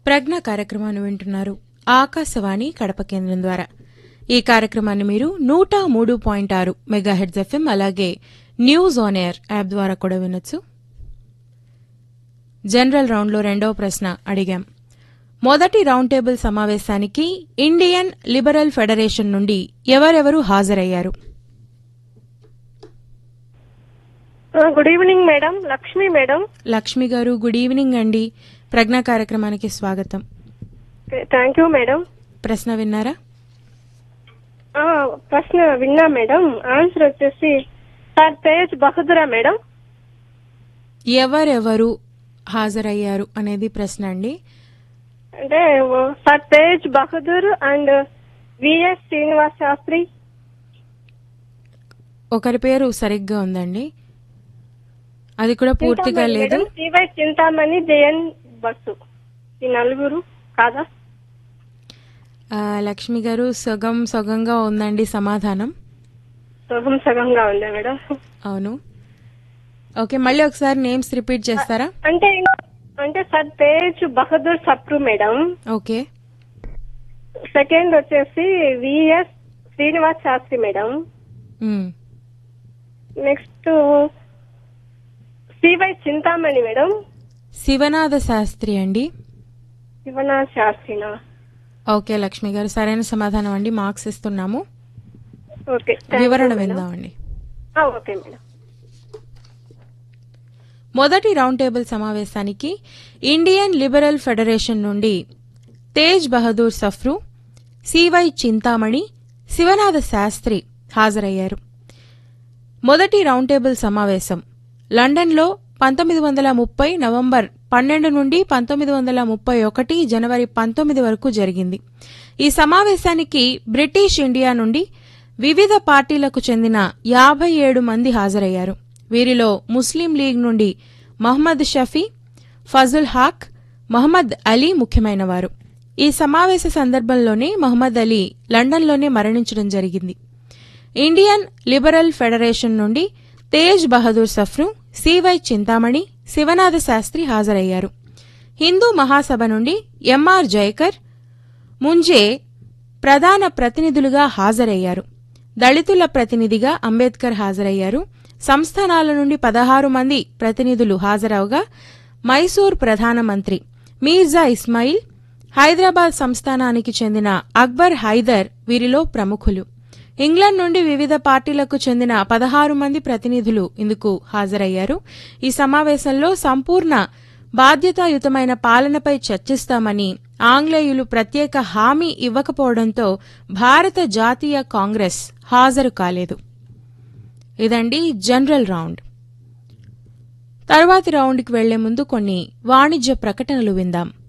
ప్రజ్ఞ కార్యక్రమాన్ని వింటున్నారు ఆకాశవాణి కడప కేంద్రం ద్వారా ఈ కార్యక్రమాన్ని మీరు నూట మూడు పాయింట్ ఆరు మెగాహెడ్జ్ ఎఫ్ఎం అలాగే న్యూస్ ఆన్ ఎయిర్ యాప్ ద్వారా కూడా వినొచ్చు జనరల్ రౌండ్లో రెండవ ప్రశ్న అడిగాం మొదటి రౌండ్ టేబుల్ సమావేశానికి ఇండియన్ లిబరల్ ఫెడరేషన్ నుండి ఎవరెవరు హాజరయ్యారు good evening madam Lakshmi madam Lakshmi garu good evening అండి ప్రజ్ఞ కార్యక్రమానికి స్వాగతం థ్యాంక్ యూ మేడం ప్రశ్న విన్నారా ఆ, ప్రశ్న విన్నా మేడం ఆన్సర్ వచ్చేసి సార్ తేజ్ బహదూరా మేడం ఎవరెవరు హాజరయ్యారు అనేది ప్రశ్న అండి అంటే ఓ, sir Tej Bahadur and VS Srinivas Sastri ఒకరి పేరు సరిగ్గా ఉందండి అది కూడా పూర్తిగా చింతామణి లేదు మేడం సివై చింతామణి జయన్ బస్సు ఈ నలుగురు కాదా ఆ, లక్ష్మి గారు సగం సగంగా ఉందండి సమాధానం సగం సగంగా ఉందా మేడం అవును ఓకే మళ్ళీ ఒకసారి నేమ్స్ రిపీట్ చేస్తారా అంటే అంటే sir Tej Bahadur Sapru madam okay second వచ్చేసి VS Srinivas Sastri madam hmm, next CY Chintamani madam Sivanatha Sastri అండి శివనా శాస్త్రినా ఓకే లక్ష్మి గారు సరైన సమాధానం అండి మార్క్స్ ఇస్తున్నాము ఓకే థాంక్ యూ వివరణ మేడం. విందామండి ఆ, ఓకే మేడం మొదటి రౌండ్ టేబుల్ సమావేశానికి ఇండియన్ లిబరల్ ఫెడరేషన్ నుండి తేజ్ బహదూర్ సఫ్రు సివై చింతామణి శివనాథ శాస్త్రి హాజరయ్యారు మొదటి రౌండ్ టేబుల్ సమావేశం లండన్లో పంతొమ్మిది వందల ముప్పై నవంబర్ పన్నెండు నుండి పంతొమ్మిది వందల ముప్పై ఒకటి జనవరి పంతొమ్మిది వరకు జరిగింది ఈ సమావేశానికి బ్రిటిష్ ఇండియా నుండి వివిధ పార్టీలకు చెందిన యాభై ఏడు మంది హాజరయ్యారు వీరిలో ముస్లిం లీగ్ నుండి మహమ్మద్ షఫీ ఫజుల్ హాక్ మహమ్మద్ అలీ ముఖ్యమైనవారు ఈ సమావేశ సందర్భంలోనే మహమ్మద్ అలీ లండన్లోనే మరణించడం జరిగింది ఇండియన్ లిబరల్ ఫెడరేషన్ నుండి తేజ్ బహదూర్ సఫ్రు సివై చింతామణి శివనాథ శాస్త్రి హాజరయ్యారు హిందూ మహాసభ నుండి ఎంఆర్ జయకర్ ముంజే ప్రధాన ప్రతినిధులుగా హాజరయ్యారు దళితుల ప్రతినిధిగా అంబేద్కర్ హాజరయ్యారు సంస్థానాల నుండి పదహారు మంది ప్రతినిధులు హాజరవగా మైసూర్ ప్రధానమంత్రి మీర్జా ఇస్మాయిల్ హైదరాబాద్ సంస్థానానికి చెందిన అక్బర్ హైదర్ వీరిలో ప్రముఖులు ఇంగ్లాండ్ నుండి వివిధ పార్టీలకు చెందిన పదహారు మంది ప్రతినిధులు ఇందుకు హాజరయ్యారు ఈ సమావేశంలో సంపూర్ణ బాధ్యతాయుతమైన పాలనపై చర్చిస్తామని ఆంగ్లేయులు ప్రత్యేక హామీ ఇవ్వకపోవడంతో భారత జాతీయ కాంగ్రెస్ హాజరు కాలేదు ఇదండి జనరల్ రౌండ్ తర్వాతి రౌండ్కి వెళ్లే ముందు కొన్ని వాణిజ్య ప్రకటనలు విందాం